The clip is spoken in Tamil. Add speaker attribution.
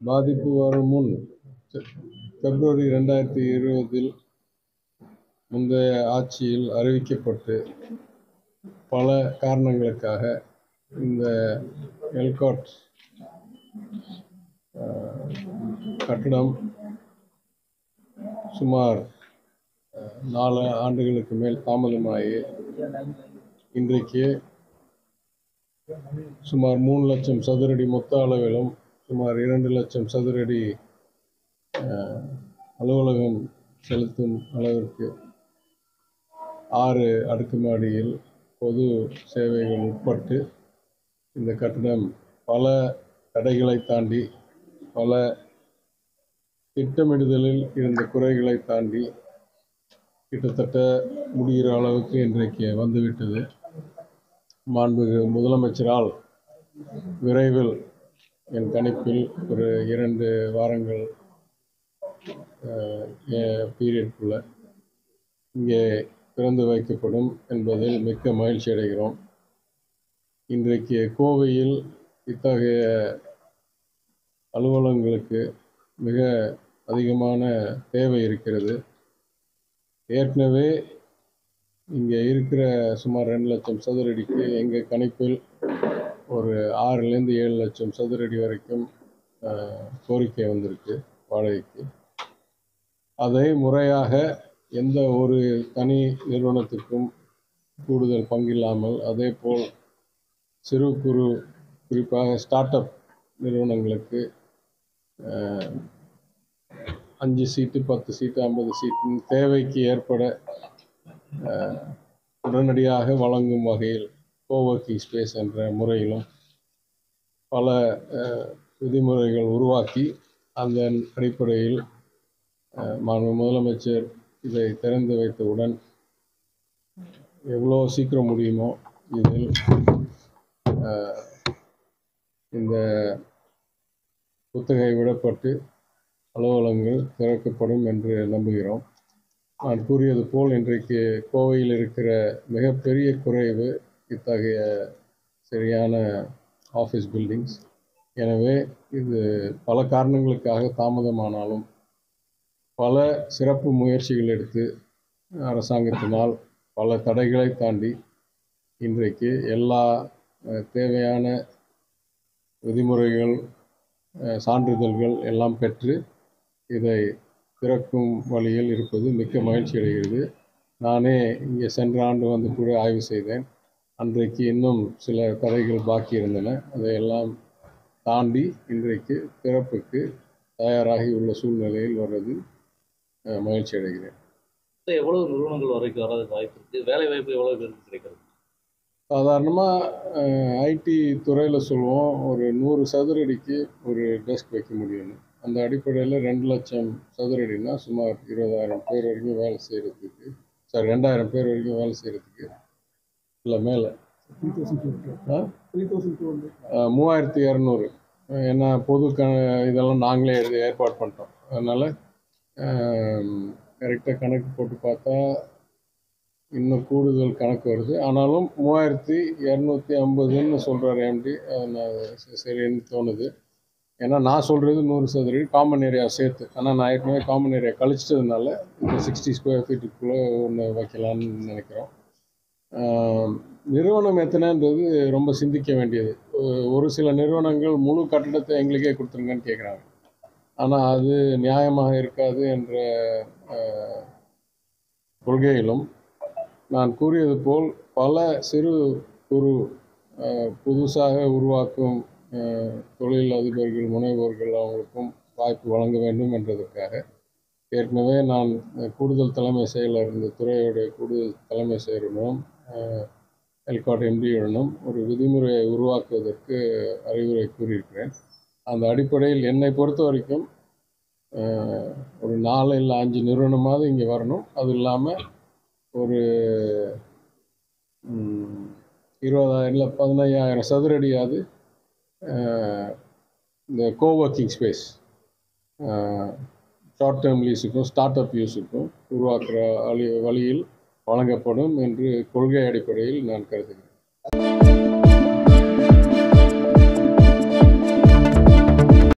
Speaker 1: பாதிப்பு வரும் முன் செ- பிப்ரவரி ரெண்டாயிரத்தி இருபதில் முந்தைய ஆட்சியில் அறிவிக்கப்பட்டு பல காரணங்களுக்காக இந்த எல்காட் அஹ், கட்டடம் சுமார் அஹ், நாலு ஆண்டுகளுக்கு மேல் தாமதமாகி இன்றைக்கு சுமார் மூணு லட்சம் சதுரடி மொத்த அளவிலும் சுமார் இரண்டு லட்சம் சதுரடி அஹ், அலுவலகம் செலுத்தும் அளவிற்கு ஆறு அடுக்குமாடியில் பொது சேவைகள் உட்பட்டு இந்த கட்டடம் பல தடைகளை தாண்டி பல திட்டமிடுதலில் இருந்த குறைகளை தாண்டி கிட்டத்தட்ட முடிகிற அளவுக்கு இன்றைக்கு வந்துவிட்டது மாண்புமிகு முதலமைச்சரால் விரைவில் என் கணிப்பில் ஒரு இரண்டு வாரங்கள் பீரியட்குள்ள இங்கே திறந்து வைக்கப்படும் என்பதில் மிக்க மகிழ்ச்சி அடைகிறோம் இன்றைக்கு கோவையில் இத்தகைய அலுவலகங்களுக்கு மிக அதிகமான தேவை இருக்கிறது ஏற்கனவே இங்கே இருக்கிற சுமார் ரெண்டு லட்சம் சதுரடிக்கு எங்கள் கணிப்பில் ஒரு ஆறுலேருந்து ஏழு லட்சம் சதுரடி வரைக்கும் அஹ், கோரிக்கை வந்திருக்கு வாடகைக்கு அதை முறையாக எந்த ஒரு தனி நிறுவனத்துக்கும் கூடுதல் பங்கில்லாமல் அதே போல் சிறு குறு குறிப்பாக ஸ்டார்ட் அப் நிறுவனங்களுக்கு அஹ், அஞ்சு சீட்டு பத்து சீட்டு ஐம்பது சீட்டு தேவைக்கு ஏற்பட அஹ், உடனடியாக வழங்கும் வகையில் கோவர்க்கிங் ஸ்பேஸ் என்ற முறையிலும் பல அஹ், விதிமுறைகள் உருவாக்கி அதன் அடிப்படையில் அஹ், மாண்பு முதலமைச்சர் இதை திறந்து வைத்தவுடன் எவ்வளோ சீக்கிரம் முடியுமோ இதில் அஹ், இந்த குத்தகை விடப்பட்டு அலுவலகங்கள் திறக்கப்படும் என்று நம்புகிறோம் நான் கூறியது போல் இன்றைக்கு கோவையில் இருக்கிற மிகப்பெரிய குறைவு இத்தகைய சரியான ஆஃபீஸ் பில்டிங்ஸ் எனவே இது பல காரணங்களுக்காக தாமதமானாலும் பல சிறப்பு முயற்சிகள் எடுத்து அரசாங்கத்தினால் பல தடைகளை தாண்டி இன்றைக்கு எல்லா அஹ், தேவையான விதிமுறைகள் அஹ், சான்றிதழ்கள் எல்லாம் பெற்று இதை திறக்கும் வழியில் இருப்பது மிக்க மகிழ்ச்சி அடைகிறது நானே இங்கே சென்ற ஆண்டு வந்து கூட ஆய்வு செய்தேன் அன்றைக்கு இன்னும் சில தடைகள் பாக்கி இருந்தன அதையெல்லாம் தாண்டி இன்றைக்கு திறப்புக்கு தயாராகி உள்ள சூழ்நிலையில் வர்றது அஹ், மகிழ்ச்சி அடைகிறேன்
Speaker 2: மொத்தம் எவ்வளவு நிறுவனங்கள் வரைக்கும் வர்றதுக்கு வாய்ப்பு இருக்கு வேலை வாய்ப்பு எவ்வளவு பேருக்கு கிடைக்கிறது
Speaker 1: சாதாரணமாக ஐடி துறையில் சொல்லுவோம் ஒரு நூறு சதுரடிக்கு ஒரு டெஸ்க் வைக்க முடியும்னு அந்த அடிப்படையில் ரெண்டு லட்சம் சதுரடினா சுமார் இருபதாயிரம் பேர் வரைக்கும் வேலை செய்கிறதுக்கு சாரி ரெண்டாயிரம் பேர் வரைக்கும் வேலை செய்கிறதுக்கு இல்லை மேலே மூவாயிரத்தி இரநூறு ஏன்னா பொது க இதெல்லாம் நாங்களே இது ஏற்பாடு பண்ணிட்டோம் அதனால் கரெக்டாக கணக்கு போட்டு பார்த்தா இன்னும் கூடுதல் கணக்கு வருது ஆனாலும் மூவாயிரத்தி இரநூத்தி ஐம்பதுன்னு சொல்கிறார் எம்டி சரின்னு தோணுது ஏன்னா நான் சொல்கிறது நூறு சதுரடி காமன் ஏரியா சேர்த்து ஆனால் நான் ஏற்கனவே காமன் ஏரியா கழிச்சிட்டதுனால இந்த சிக்ஸ்டி ஸ்கொயர் ஃபீட்டுக்குள்ளே ஒன்று வைக்கலான்னு நினைக்கிறோம் ஆஹ், நிறுவனம் எத்தனைன்றது ரொம்ப சிந்திக்க வேண்டியது ஒ- ஒரு சில நிறுவனங்கள் முழு கட்டடத்தை எங்களுக்கே கொடுத்துருங்கன்னு கேட்குறாங்க ஆனால் அது நியாயமாக இருக்காது என்ற ஆஹ், கொள்கையிலும் நான் கூறியது போல் பல சிறு குறு அஹ், புதுசாக உருவாக்கும் அஹ், தொழில் அதிபர்கள் முனைவோர்கள் அவங்களுக்கும் வாய்ப்பு வழங்க வேண்டும் என்றதற்காக ஏற்கனவே நான் அஹ், கூடுதல் தலைமை செயலர் இந்த துறையுடைய கூடுதல் தலைமை செயலருடனும் எல்காட் எம்டியுடனும் ஒரு விதிமுறையை உருவாக்குவதற்கு அறிவுரை கூறியிருக்கிறேன் அந்த அடிப்படையில் என்னை பொறுத்த வரைக்கும் அஹ், ஒரு நாலு இல்லை அஞ்சு நிறுவனமாவது இங்கே வரணும் அது இல்லாமல் ஒரு ம், இருபதாயிரம் இல்லை பதினையாயிரம் சதுரடியாவது அஹ், இந்த கோவர்க்கிங் ஸ்பேஸ் ஷார்ட் டேர்ம் லீஸுக்கும் ஸ்டார்ட் அப் யூஸுக்கும் உருவாக்குற வழி வழியில் வழங்கப்படும் என்று கொள்கை அடிப்படையில் நான் கருதுகிறேன்